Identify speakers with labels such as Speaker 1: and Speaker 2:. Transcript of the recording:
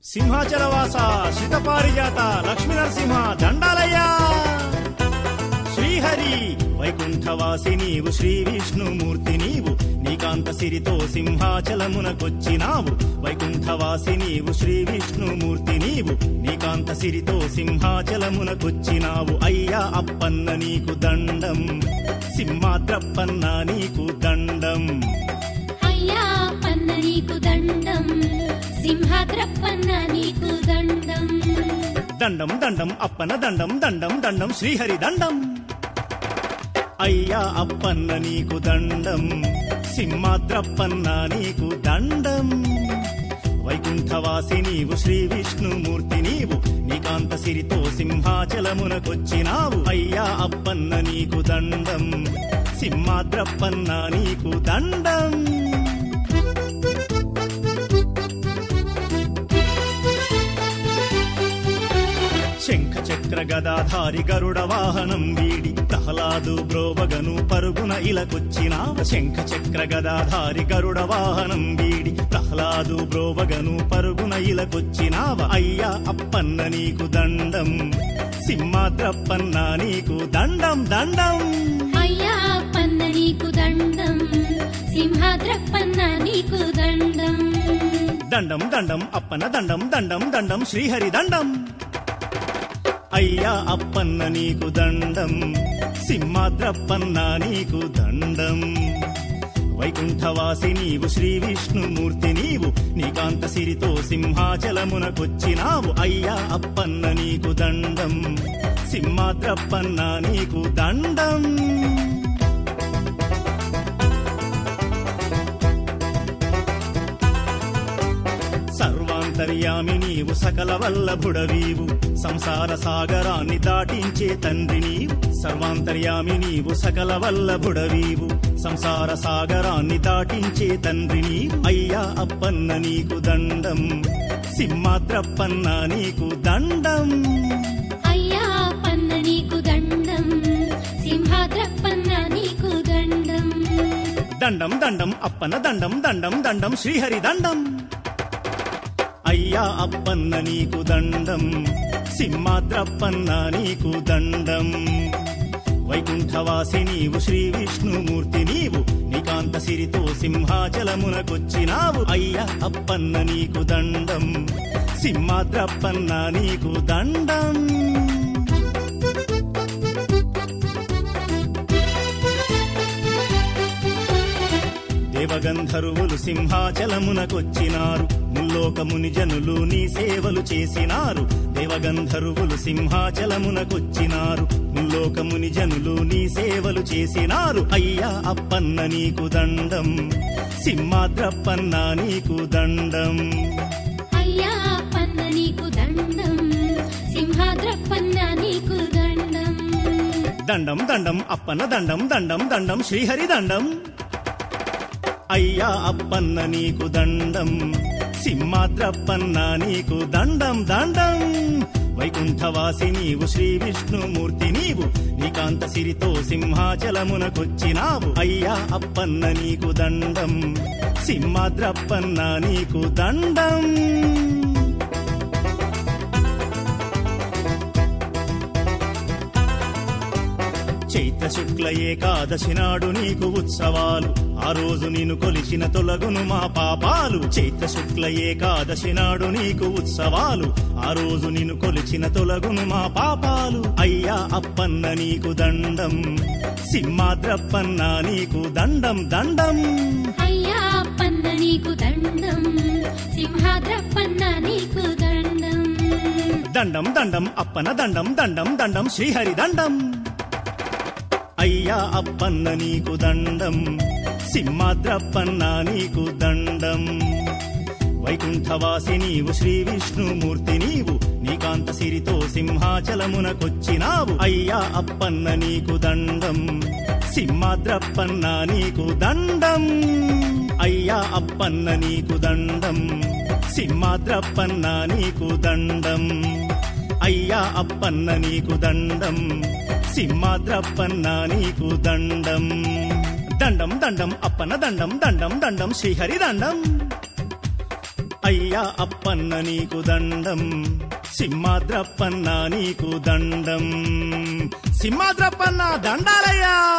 Speaker 1: సింహాచలవాస శితపారిజాత లక్ష్మీ నరసింహ దండాలయ్యా శ్రీహరి వైకుంఠవాసి నీవు శ్రీ విష్ణుమూర్తి నీవు నీకాంత సిరితో సింహాచలమునకొచ్చినావు వైకుంఠవాసి నీవు శ్రీ విష్ణుమూర్తి నీవు నీకాంత సిరితో సింహాచలమునకొచ్చినావు అయ్యా అప్పన్న నీకు దండం సింహాద్రప్పన్న నీకు దండం
Speaker 2: అయ్యా పన్న నీకు దండం సింహాద్రప్పన్న నీకు దండం
Speaker 1: దండం దండం అప్పన దండం దండం దండం శ్రీహరి దండం అయ్యా అప్పన్న నీకు దండం సింహాద్రప్పన్న నీకు దండం వైకుంఠవాసి నీవు శ్రీ విష్ణుమూర్తి నీవు నీకాంత సిరితో సింహాచలమునకొచ్చినావు అయ్యా అప్పన్న నీకు దండం సింహాద్రప్పన్న నీకు దండం శంఖ చక్ర గదాధారి గరుడ వాహనం వీడి ప్రహ్లాదు బ్రోవగను పరుగున ఇలకొచ్చినావ శంఖ చక్ర గదాధారి గరుడ వాహనం వీడి ప్రహ్లాదు బ్రోవగను పరుగున ఇలకొచ్చినావ అయ్యా అప్పన్న నీకు దండం సింహాద్రప్పన్న నీకు దండం దండం
Speaker 2: అయ్యా పన్న నీకు దండం సింహాద్రప్పన్న నీకు దండం
Speaker 1: దండం దండం అప్పన దండం దండం దండం శ్రీహరి దండం అయ్యా అప్పన్న నీకు దండం సింహాద్రప్పన్న నీకు దండం వైకుంఠవాసి నీవు శ్రీ విష్ణుమూర్తి నీవు నీకాంత సిరితో సింహాచలమునకొచ్చినావు అయ్యా అప్పన్న నీకు దండం సింహాద్రప్పన్న నీకు దండం సర్వాంతర్యామి నీవు సకల వల్లభుడవీవు సంసార సాగరాన్ని దాటించే తండ్రి నీవు సర్వాంతర్యామి నీవు సకల వల్లభుడవీవు సంసార సాగరాన్ని దాటించే తండ్రి నీవు అయ్యా అప్పన్న నీకు దండం సింహాద్రప్పన్న నీకు దండం
Speaker 2: అయ్యా పన్న నీకు దండం సింహాద్రప్పన్న నీకు దండం
Speaker 1: దండం దండం అప్పన దండం దండం దండం శ్రీహరి దండం అయ్యా అప్పన్న నీకు దండం సింహాద్రప్పన్న నీకు దండం వైకుంఠవాసి నీవు శ్రీ విష్ణుమూర్తి నీవు నీకాంత సిరితో సింహాచలమునకొచ్చినావు అయ్యా అప్పన్న నీకు దండం సింహాద్రప్పన్న నీకు దండం దేవగంధర్వులు సింహాచలమునకొచ్చినారు ముల్లోకముని జనులు నీ సేవలు చేసినారు దేవగంధర్వులు సింహాచలమునకొచ్చినారు ముల్లోకముని జనులు నీ సేవలు చేసినారు అయ్యా అప్పన్న నీకు దండం సింహాద్రప్పన్న నీకు దండం
Speaker 2: అయ్యా పన్న నీకు దండం సింహాద్రప్పన్న నీకు దండం
Speaker 1: దండం దండం అప్పన్న దండం దండం దండం శ్రీహరి దండం అయ్యా అప్పన్న నీకు దండం సింహాద్రప్పన్న నీకు దండం దండం వైకుంఠవాసి నీవు శ్రీ విష్ణుమూర్తి నీవు నీకాంత సిరితో సింహాచలమునకొచ్చినావు అయ్యా అప్పన్న నీకు దండం సింహాద్రప్పన్న నీకు దండం చైత్ర శుక్ల ఏకాదశి నాడు నీకు ఉత్సవాలు ఆ రోజు నిన్ను కొలిచిన తొలగును మా పాపాలు చైత్ర శుక్ల ఏకాదశి నాడు నీకు ఉత్సవాలు ఆ రోజు నిన్ను కొలిచిన తొలగును మా పాపాలు అయ్యా అప్పన్న నీకు దండం సింహాద్రప్పన్న నీకు దండం దండం
Speaker 2: అయ్యా పన్న నీకు దండం సింహాద్రప్పన్న నీకు దండం
Speaker 1: దండం దండం అప్పన దండం దండం దండం శ్రీహరి దండం అయ్యా అప్పన్న నీకు దండం సింహాద్రప్పన్న నీకు దండం వైకుంఠవాసి నీవు శ్రీ విష్ణుమూర్తి నీవు నీకాంత సిరితో సింహాచలమునకొచ్చినావు అయ్యా అప్పన్న నీకు దండం సింహాద్రప్పన్న నీకు దండం అయ్యా అప్పన్న నీకు దండం సింహాద్రప్పన్న నీకు దండం అయ్యా అప్పన్న నీకు దండం సింహాద్రప్పన్న నీకు దండం దండం దండం అప్పన దండం దండం దండం శ్రీహరి దండం అయ్యా అప్పన్న నీకు దండం సింహాద్రప్పన్న నీకు దండం సింహాద్రప్పన్న దండాలయ్యా